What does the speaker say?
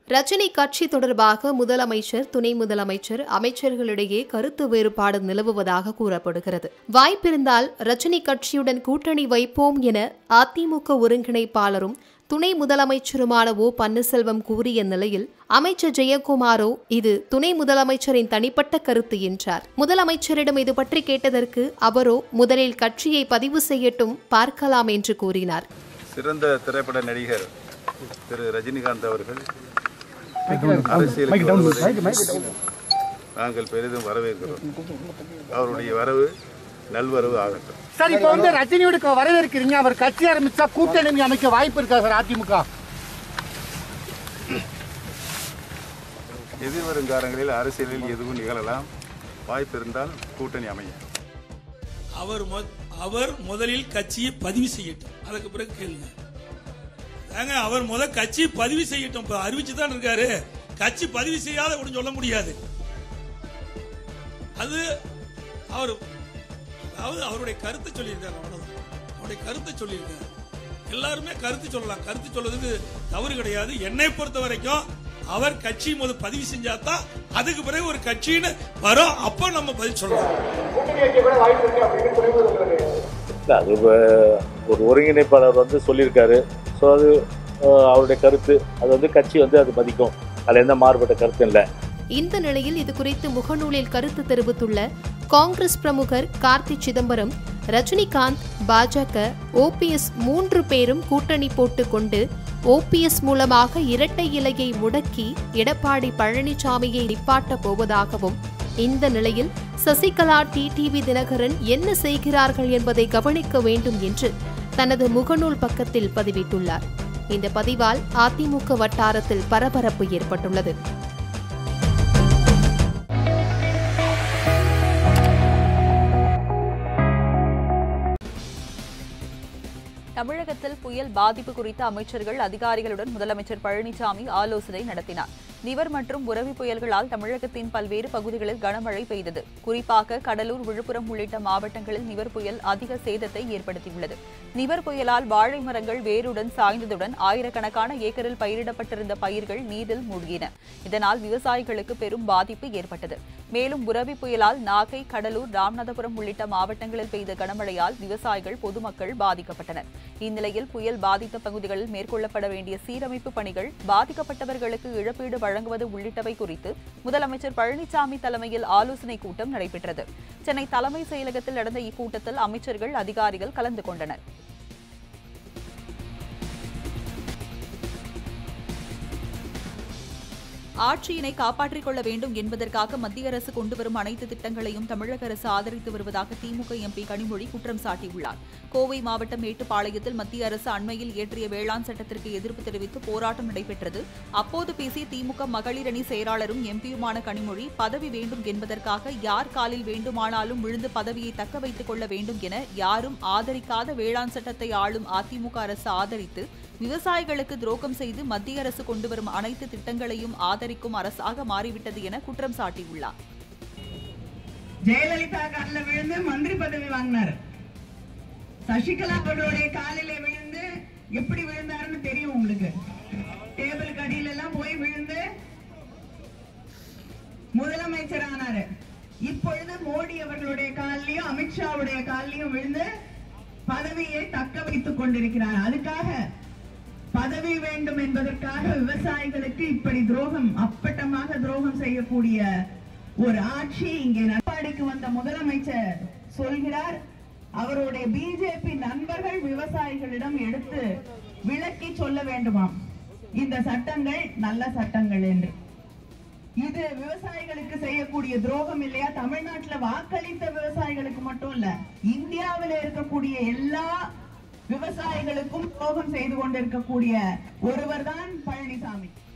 ரஜினி கட்சி தொடர்பாக முதலமைச்சர் துணை முதலமைச்சர் அமைச்சர்களிடையே கருத்து வேறுபாடு நிலவுவதாக கூறப்படுகிறது வாய்ப்பிருந்தால் ரஜினி கட்சியுடன் கூட்டணி வைப்போம் என அதிமுக ஒருங்கிணைப்பாளரும் துணை முதலமைச்சருமான ஓ பன்னீர்செல்வம் கூறிய நிலையில் அமைச்சர் ஜெயக்குமாரோ இது துணை முதலமைச்சரின் தனிப்பட்ட கருத்து என்றார் முதலமைச்சரிடம் இது பற்றி கேட்டதற்கு அவரோ முதலில் கட்சியை பதிவு செய்யட்டும் பார்க்கலாம் என்று கூறினார் சிறந்த திரைப்பட நடிகர் திரு ரஜினிகாந்த் அவர்கள் அரசியலுக்கு வருவதை நாங்கள் பெரிதும் வரவேற்கிறோம் அவருடைய வரவு நல்வரவு ஆகட்டும் சார் இப்போ வந்து ரஜினியோட க- வரவேற்கிறீங்க அவர் கட்சி ஆரம்பிச்சா கூட்டணி அமைக்க வாய்ப்பு இருக்கா சார் அதிமுக எதிர்வரும் காலங்களில் அரசியலில் எதுவும் நிகழலாம் வாய்ப்பு இருந்தால் கூட்டணி அமையும் அவர் மொ- அவர் முதலில் கட்சியை பதிவு செய்யட்டும் அதுக்கு பிறகு கேளுங்க ஏங்க அவர் முத கட்சி பதிவு செய்யட்டும் இப்ப அறிவிச்சு தான் இருக்காரு கட்சி பதிவு செய்யாத கூட சொல்ல முடியாது அது அவர் அதாவது அவருடைய கருத்தை சொல்லியிருக்காரு அவ்வளவுதான் அவருடைய கருத்தை சொல்லியிருக்காரு எல்லாருமே கருத்து சொல்லலாம் கருத்து சொல்றதுக்கு தவறு கிடையாது என்னை பொறுத்த வரைக்கும் அவர் கட்சி முத பதிவு செஞ்சாதான் அதுக்கு பிறகு ஒரு கட்சின்னு வரும் அப்போ நம்ம பதில் சொல்லலாம் இல்ல, அது வ- ஒரு ஒருங்கிணைப்பாளர் வந்து சொல்லியிருக்காரு ஸோ அது அஹ், அவருடைய கருத்து அது வந்து கட்சி வந்து அது மதிக்கும் அதில் எந்த மாறுபட்ட கருத்தும் இல்லை இந்த நிலையில் இதுகுறித்து முகநூலில் கருத்து தெரிவித்துள்ள காங்கிரஸ் பிரமுகர் கார்த்தி சிதம்பரம் ரஜினிகாந்த் பாஜக ஓபிஎஸ் மூன்று பேரும் கூட்டணி போட்டுக்கொண்டு ஓபிஎஸ் மூலமாக இரட்டை இலையை முடக்கி எடப்பாடி பழனிசாமியை நிப்பாட்டப் போவதாகவும் இந்த நிலையில் சசிகலா டிடிவி தினகரன் என்ன செய்கிறார்கள் என்பதை கவனிக்க வேண்டும் என்று தனது முகநூல் பக்கத்தில் பதிவிட்டுள்ளார் இந்த பதிவால் அதிமுக வட்டாரத்தில் பரபரப்பு ஏற்பட்டுள்ளது தமிழகத்தில் புயல் பாதிப்பு குறித்த அமைச்சர்கள் அதிகாரிகளுடன் முதலமைச்சர் பழனிசாமி ஆலோசனை நடத்தினார் நிவர் மற்றும் உரவி புயல்களால் தமிழகத்தின் பல்வேறு பகுதிகளில் கனமழை பெய்தது குறிப்பாக கடலூர் விழுப்புரம் உள்ளிட்ட மாவட்டங்களில் நிவர் புயல் அதிக சேதத்தை ஏற்படுத்தியுள்ளது நிவர் புயலால் வாழை மரங்கள் வேருடன் சாய்ந்ததுடன் ஆயிரக்கணக்கான ஏக்கரில் பயிரிடப்பட்டிருந்த பயிர்கள் நீரில் மூழ்கின இதனால் விவசாயிகளுக்கு பெரும் பாதிப்பு ஏற்பட்டது மேலும் புரவி புயலால் நாகை கடலூர் ராமநாதபுரம் உள்ளிட்ட மாவட்டங்களில் பெய்த கனமழையால் விவசாயிகள் பொதுமக்கள் பாதிக்கப்பட்டனர் இந்நிலையில் புயல் பாதித்த பகுதிகளில் மேற்கொள்ளப்பட வேண்டிய சீரமைப்பு பணிகள் பாதிக்கப்பட்டவர்களுக்கு இழப்பீடு வழங்குவது உள்ளிட்டவை குறித்து முதலமைச்சர் பழனிசாமி தலைமையில் ஆலோசனைக் கூட்டம் நடைபெற்றது சென்னை தலைமை செயலகத்தில் நடந்த இக்கூட்டத்தில் அமைச்சர்கள் அதிகாரிகள் கலந்து கொண்டனர் ஆட்சியினை காப்பாற்றிக் கொள்ள வேண்டும் என்பதற்காக மத்திய அரசு கொண்டுவரும் அனைத்து திட்டங்களையும் தமிழக அரசு ஆதரித்து வருவதாக திமுக எம்பி கனிமொழி குற்றம் சாட்டியுள்ளார் கோவை மாவட்டம் மேட்டுப்பாளையத்தில் மத்திய அரசு அண்மையில் இயற்றிய வேளாண் சட்டத்திற்கு எதிர்ப்பு தெரிவித்து போராட்டம் நடைபெற்றது அப்போது பேசிய திமுக மகளிர் அணி செயலாளரும் எம்பியுமான கனிமொழி பதவி வேண்டும் என்பதற்காக யார் காலில் வேண்டுமானாலும் விழுந்து பதவியை தக்க வைத்துக் கொள்ள வேண்டும் என யாரும் ஆதரிக்காத வேளாண் சட்டத்தை ஆளும் அதிமுக அரசு ஆதரித்து விவசாயிகளுக்கு துரோகம் செய்து மத்திய அரசு கொண்டுவரும் அனைத்து திட்டங்களையும் ஆதரிக்கும் அரசாக மாறிவிட்டது என குற்றம் சாட்டியுள்ளார் ஜெயலலிதா காலில் விழுந்து மந்திரி பதவி வாங்கினார் சசிகலா அவர்களுடைய காலிலே விழுந்து எப்படி விழுந்தாருன்னு தெரியும் உங்களுக்கு டேபிள் அடியில எல்லாம் போய் விழுந்து முதலமைச்சர் ஆனாரு இப்பொழுது மோடி அவர்களுடைய காலிலையும் அமித்ஷாவுடைய காலிலையும் விழுந்து பதவியை தக்க வைத்துக் கொண்டிருக்கிறார் அதுக்காக பதவி வேண்டும் என்பதற்காக விவசாயிகளுக்கு இப்படி துரோகம் அப்பட்டமாக துரோகம் செய்யக்கூடிய ஒரு ஆட்சி இங்கே நடப்பாடிக்கு வந்த முதலமைச்சர் சொல்கிறார் அவருடைய பிஜேபி நண்பர்கள் விவசாயிகளிடம் எடுத்து விளக்கி சொல்ல வேண்டுமாம் இந்த சட்டங்கள் நல்ல சட்டங்கள் என்று இது விவசாயிகளுக்கு செய்யக்கூடிய துரோகம் இல்லையா தமிழ்நாட்டுல வாக்களித்த விவசாயிகளுக்கு மட்டும் இல்ல இந்தியாவில் இருக்கக்கூடிய எல்லா விவசாயிகளுக்கும் துரோகம் செய்து கொண்டிருக்கக்கூடிய ஒருவர் தான் பழனிசாமி